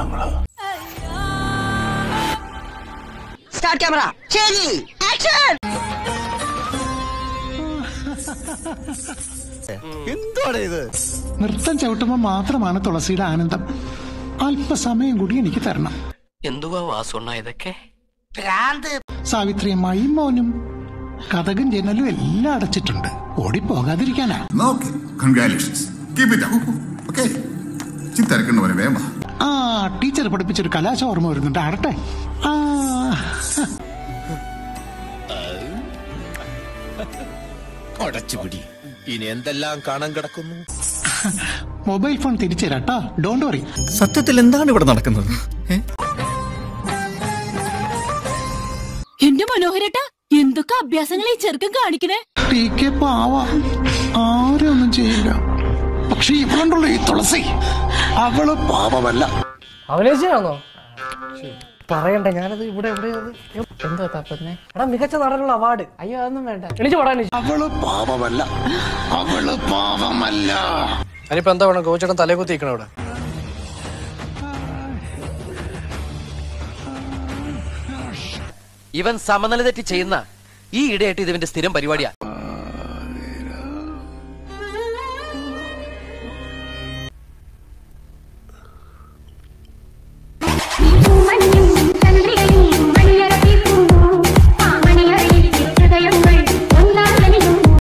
നമ്മള് start camera ശരി action നൃത്തം ചവിട്ടുമ്പോൾ മാത്രമാണ് തുളസിയുടെ ആനന്ദം അല്പസമയം കൂടി എനിക്ക് തരണം എന്തുവാ വാസുണ്ണ ഇതൊക്കെ സാവിത്രിയമ്മായി മോനും കഥകും ജനലും എല്ലാം അടച്ചിട്ടുണ്ട് ഓടിപ്പോകാതിരിക്കാനാ okay congratulations keep it up okay ചിത്തരക്കണ്ട പോലെ വേമ ആ ടീച്ചർ പഠിപ്പിച്ചൊരു കലാശ ഓർമ്മ വരുന്നുണ്ട് ആടട്ടെ ആ അടച്ചുപിടി ഇനി എന്തെല്ലാം കാണാൻ കിടക്കുന്നു മൊബൈൽ ഫോൺ തിരിച്ചു തരാട്ടോ ഡോണ്ട് വറി സത്യത്തിൽ എന്താണ് ഇവിടെ നടക്കുന്നത് എന്റെ മനോഹരട്ട എന്തൊക്കെ അഭ്യാസങ്ങൾ ഈ ചെറുക്കൻ കാണിക്കണേ ടി കെ പാവ ആരും ഒന്നും ചെയ്യില്ല പക്ഷെ ഇവളുണ്ടല്ലോ ഈ തുളസി അവള് പാവമല്ല അഭിനയിച്ചാണോ പറയണ്ട ഞാനത് ഇവിടെ ഇവിടെ എന്തോ തപ്പന്നെ എടാ മികച്ച നടനുള്ള അവാർഡ് അയ്യോ അതൊന്നും വേണ്ട എണീച്ച് പാടാൻ അവള് പാവമല്ല അവള് പാവമല്ല അതിനിപ്പോ എന്താ വേണം ഗോചേട്ടൻ തലേ കുത്തിക്കണം ഇവിടെ ഇവൻ സമനില തെറ്റി ചെയ്യുന്ന ഈ ഇടയായിട്ട് ഇതിന്റെ സ്ഥിരം പരിപാടിയാ